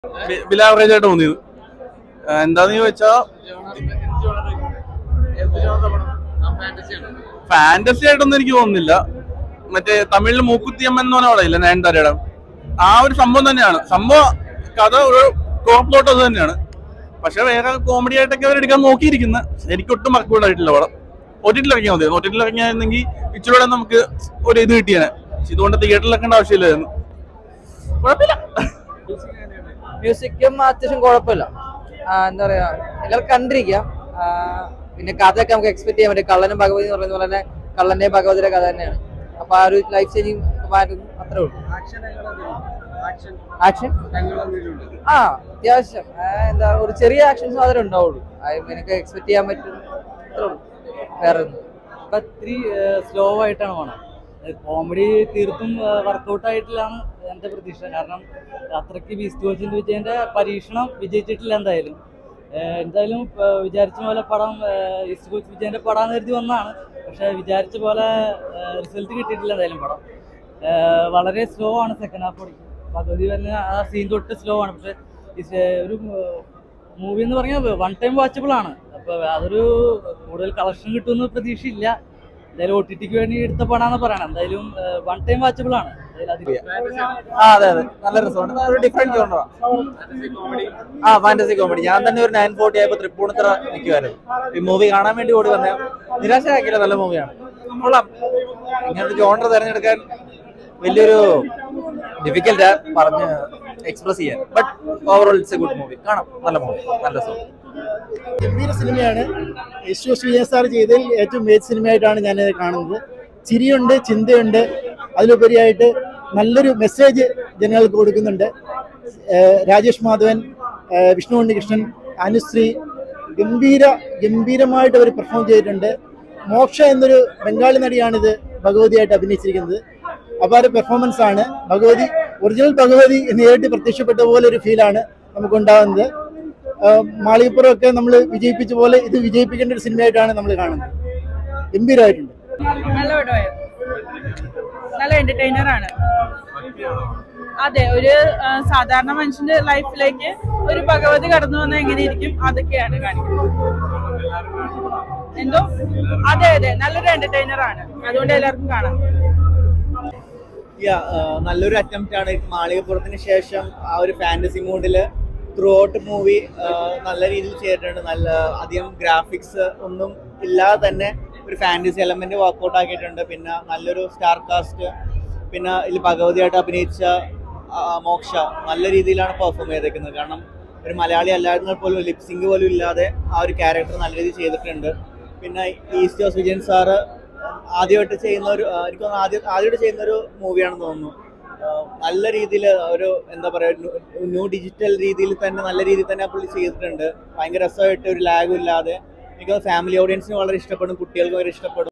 bill average ആയിട്ട് തോന്നിയത് ആ, എന്താന്ന് ചോദിച്ചാ ഫാന്റസി ആയിട്ടൊന്നും എനിക്ക് തോന്നുന്നില്ല മറ്റേ തമിഴിൽ മൂക്കുത്തിയമ്മൻ എന്ന് പറഞ്ഞ അവിടെ ഇല്ല നയൻതാരയുടെ ആ ഒരു സംഭവം തന്നെയാണ് സംഭവം കഥ ഒരു കോപ്ലോട്ട് അത് തന്നെയാണ് പക്ഷെ വേറെ കോമഡി ആയിട്ടൊക്കെ അവർ എടുക്കാൻ നോക്കിയിരിക്കുന്നത് എനിക്ക് ഒട്ടും വർക്കൗട്ട് ആയിട്ടില്ല പടം ഒറ്റിട്ടിൽ ഇറങ്ങിയാൽ മതി ഒറ്റിട്ടിൽ ഇറങ്ങിയായിരുന്നെങ്കിൽ ഇച്ചിരി നമുക്ക് ഒരു ഇത് കിട്ടിയാണ് ഇതുകൊണ്ട് തിയേറ്ററിൽ വെക്കേണ്ട ആവശ്യമില്ലായിരുന്നു കുഴപ്പമില്ല മ്യൂസിക്കും അത്യാവശ്യം കുഴപ്പമില്ല ആ, എന്താ പറയാ എല്ലാവരും കണ്ടിരിക്കാം ആ, പിന്നെ കഥയൊക്കെ നമുക്ക് എക്സ്പെക്ട് ചെയ്യാൻ പറ്റും കള്ളനും ഭഗവതി എന്ന് പറയുന്ന പോലെ തന്നെ കള്ളന്റെയും ഭഗവതിയുടെ കഥ തന്നെയാണ് അപ്പൊ ആ ഒരു ലൈഫ് ചേഞ്ചിങ് അത്രേ ഉള്ളൂ ആക്ഷൻ ആ അത്യാവശ്യം ആ, എന്താ ഒരു ചെറിയ ആക്ഷൻസ് മാത്രമേ ഉണ്ടാവുള്ളൂ അത് എനിക്ക് എക്സ്പെക്ട് ചെയ്യാൻ പറ്റും അത്രേ ഉള്ളൂ വേറെ ഒന്നും ഇത്തിരി സ്ലോ ആയിട്ടാണ് പോണത് കോമഡി തീർത്തും വർക്കൗട്ട് ആയിട്ടില്ലാണ് എന്റെ പ്രതീക്ഷ കാരണം അത്രയ്ക്ക് ബീസ്റ്റ് കോച്ചിന്റെ വിജയന്റെ പരീക്ഷണം വിജയിച്ചിട്ടില്ല എന്തായാലും ഏഹ് എന്തായാലും ഏഹ് വിചാരിച്ച പോലെ പടം ഏഹ് ഈസ്റ്റ് കോച്ച് വിജയന്റെ പടം കരുതി വന്നതാണ് പക്ഷെ വിചാരിച്ച പോലെ റിസൾട്ട് കിട്ടിയിട്ടില്ല എന്തായാലും പടം ഏഹ് വളരെ സ്ലോ ആണ് സെക്കൻഡ് ഹാഫ് പഠിക്കും പകുതി തന്നെ ആ സീൻ തൊട്ട് സ്ലോ ആണ് പക്ഷെ ഇത് ഒരു മൂവി എന്ന് പറഞ്ഞാൽ വൺ ടൈം വാച്ചബിൾ ആണ് അപ്പൊ അതൊരു കൂടുതൽ കളക്ഷൻ കിട്ടുമെന്ന് പ്രതീക്ഷയില്ല എന്തായാലും ഒ ടി ടിക്ക് വേണ്ടി എടുത്ത പടാന്ന് പറയണം എന്തായാലും വൺ ടൈം വാച്ചബിൾ ആണ് എന്തായാലും അതിൽ ആ അതെ അതെ നല്ല രസമുണ്ട് ഒരു ഡിഫറെന്റ് ജോണറ ആ ഫാന്റസി കോമഡി ഞാൻ തന്നെ ഒരു നയൻ ഫോർട്ടി ആയപ്പോ തൃപ്പൂണിത്തറ നിൽക്കുമായിരുന്നു ഈ മൂവി കാണാൻ വേണ്ടി ഓടി വന്ന നിരാശയാക്കില്ല നല്ല മൂവിയാണ് കൊള്ളാം ഇങ്ങനെ ഒരു ജോണർ തിരഞ്ഞെടുക്കാൻ വലിയൊരു ഡിഫിക്കൽട്ട് പറഞ്ഞ് എക്സ്പ്രസ് ചെയ്യാൻ but overall it's a good movie കാണാം നല്ല മൂവി നല്ല രസം ഗംഭീര സിനിമയാണ് യേശുദാസ് വിജയൻ സാർ ചെയ്തതിൽ ഏറ്റവും മികച്ച സിനിമയായിട്ടാണ് ഞാൻ കാണുന്നത് ചിരിയുണ്ട് ചിന്തയുണ്ട് അതിലുപരിയായിട്ട് നല്ലൊരു മെസ്സേജ് ജനങ്ങൾക്ക് കൊടുക്കുന്നുണ്ട് ഏഹ് രാജേഷ് മാധവൻ ഏഹ് വിഷ്ണു ഉണ്ണികൃഷ്ണൻ അനുശ്രീ ഗംഭീര ഗംഭീരമായിട്ട് അവർ പെർഫോം ചെയ്തിട്ടുണ്ട് മോക്ഷ എന്നൊരു ബംഗാളി നടിയാണിത് ഭഗവതിയായിട്ട് അഭിനയിച്ചിരിക്കുന്നത് അപാര പെർഫോമൻസ് ആണ് ഭഗവതി ഒറിജിനൽ ഭഗവതി നേരിട്ട് പ്രത്യക്ഷപ്പെട്ട പോലെ ഒരു ഫീലാണ് നമുക്കുണ്ടാകുന്നത് ആഹ് മാളികപ്പുറമൊക്കെ നമ്മൾ വിജയിപ്പിച്ച പോലെ ഇത് വിജയിപ്പിക്കേണ്ട ഒരു സിനിമയായിട്ടാണ് നമ്മൾ കാണുന്നത് ഗംഭീരമായിട്ടുണ്ട് നല്ല പടമായിരുന്നു നല്ല എന്റർടൈനർ ആണ് അതെ ഒരു ആ, സാധാരണ മനുഷ്യന്റെ ലൈഫിലേക്ക് ഒരു ഭഗവതി കടന്നു വന്നാൽ എങ്ങനെയിരിക്കും അതൊക്കെയാണ് കാണിക്കുന്നത് എന്തോ അതെ അതെ നല്ലൊരു എന്റർടൈനർ ആണ് അതുകൊണ്ട് എല്ലാവർക്കും കാണാം Yeah, ആഹ് നല്ലൊരു അറ്റംപ്റ്റ് ആണ് മാളികപ്പുറത്തിന് ശേഷം ആ ഒരു ഫാന്റസി മൂഡില് ത്രൂ ഔട്ട് മൂവി നല്ല രീതിയിൽ ചെയ്തിട്ടുണ്ട് നല്ല അധികം ഗ്രാഫിക്സ് ഒന്നും ഇല്ലാതെ തന്നെ ഒരു ഫാന്റസി എലമെന്റ് വർക്കൗട്ട് ആക്കിയിട്ടുണ്ട് പിന്നെ നല്ലൊരു സ്റ്റാർ കാസ്റ്റ് പിന്നെ ഇതിൽ ഭഗവതിയായിട്ട് അഭിനയിച്ച ആ, മോക്ഷ നല്ല രീതിയിലാണ് പെർഫോം ചെയ്തേക്കുന്നത് കാരണം ഒരു മലയാളി അല്ലായിരുന്നാൽ പോലും ലിപ്സിംഗ് പോലും ഇല്ലാതെ ആ ഒരു ക്യാരക്ടർ നല്ല രീതിയിൽ ചെയ്തിട്ടുണ്ട് പിന്നെ ഈസ്റ്റ് ജോസ് വിജയൻ സാറ് ആദ്യമായിട്ട് ചെയ്യുന്ന ഒരു ആ, എനിക്ക് തോന്നുന്നു ആദ്യം ആദ്യമായിട്ട് ചെയ്യുന്ന ഒരു മൂവിയാണെന്ന് തോന്നുന്നു ആ, നല്ല രീതിയിൽ ഒരു എന്താ പറയുക ന്യൂ ഡിജിറ്റൽ രീതിയിൽ തന്നെ നല്ല രീതിയിൽ തന്നെ പുള്ളി ചെയ്തിട്ടുണ്ട് ഭയങ്കര രസമായിട്ട് ഒരു ലാഗും ഇല്ലാതെ എനിക്ക് ഫാമിലി ഓഡിയൻസിന് വളരെ ഇഷ്ടപ്പെടും കുട്ടികൾക്ക് വളരെ ഇഷ്ടപ്പെടും